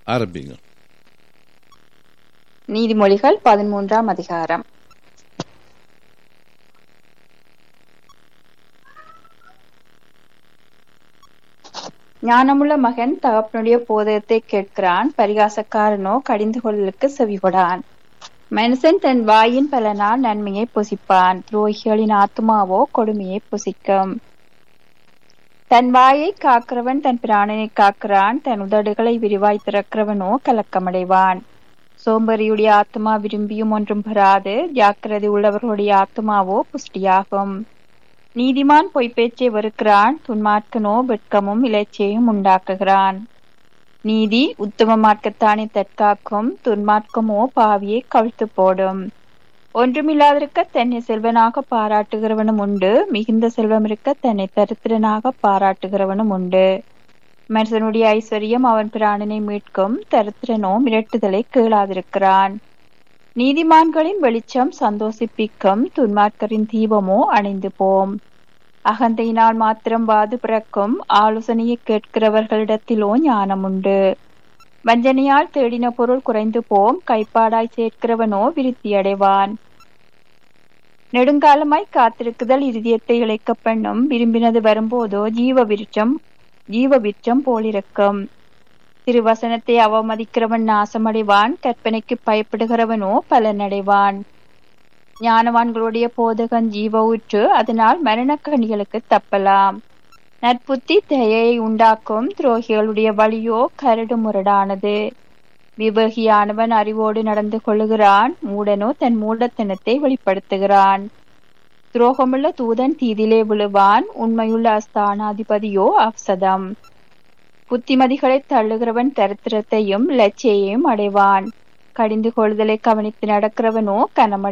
ஆரம்பிங்க நீதிமொழிகள் பதிமூன்றாம் அதிகாரம் ஞானமுள்ள மகன் தகப்பனுடைய போதகத்தை கேட்கிறான் பரிகாசக்காரனோ கடிந்து கொள்ளலுக்கு செவிகொடான் மனுஷன் தன் வாயின் பலனால் நன்மையை புசிப்பான் துரோகிகளின் ஆத்துமாவோ கொடுமையை புசிக்கும் தன் வாயை காக்கிறவன் தன் பிராணனை காக்கிறான் தன் உதடுகளை விரிவாய் திறக்கிறவனோ கலக்கமடைவான் சோம்பரியுடைய ஆத்மா விரும்பியும் ஒன்றும் பெறாது ஜாக்கிரதை உள்ளவர்களுடைய ஆத்மாவோ புஷ்டியாகும் நீதிமான் பொய்ப்பேச்சை வெறுக்கிறான் துன்மார்க்கனோ வெட்கமும் இலைச்சையும் உண்டாக்குகிறான் நீதி உத்தம மார்க்கத்தானே தற்காக்கும் துன்மார்க்கமோ பாவியை கவிழ்த்து போடும் ஒன்றுமில்லாதிருக்க தன்னை செல்வனாக பாராட்டுகிறவனும் உண்டு மிகுந்த செல்வம் இருக்க தன்னை தரித்திரனாக பாராட்டுகிறவனும் உண்டு மனுஷனுடைய ஐஸ்வர்யம் அவன் பிராணனை மீட்கும் தரித்திரனோ மிரட்டுதலை கேளாதிருக்கிறான் நீதிமான்களின் வெளிச்சம் சந்தோஷிப்பிக்கும் துன்மார்க்கரின் தீபமோ அணைந்து போம் அகந்தையினால் மாத்திரம் வாது பிறக்கும் ஆலோசனையை கேட்கிறவர்களிடத்திலோ ஞானம் உண்டு வஞ்சனையால் தேடின பொருள் குறைந்து போம் கைப்பாடாய் சேர்க்கிறவனோ விருத்தி அடைவான் நெடுங்காலமாய் காத்திருக்குதல் இருதயத்தை இழைக்க பெண்ணும் விரும்பினது வரும்போதோ ஜீவ விருட்சம் ஜீவ விருட்சம் போலிருக்கும் திருவசனத்தை அவமதிக்கிறவன் நாசமடைவான் கற்பனைக்கு பயப்படுகிறவனோ பலனடைவான் ஞானவான்களுடைய போதகன் ஜீவ ஊற்று அதனால் மரணக்கணிகளுக்கு தப்பலாம் நற்புத்தி தயையை உண்டாக்கும் துரோகிகளுடைய வழியோ கரடு முரடானது விவேகியானவன் அறிவோடு நடந்து கொள்ளுகிறான் மூடனோ தன் மூடத்தனத்தை வெளிப்படுத்துகிறான் துரோகமுள்ள தூதன் தீதிலே விழுவான் உண்மையுள்ள அஸ்தானாதிபதியோ அப்சதம் புத்திமதிகளை தள்ளுகிறவன் தரித்திரத்தையும் லட்சியையும் அடைவான் கடிந்து கொள்தலை கவனித்து நடக்கிறவனோ கனமடை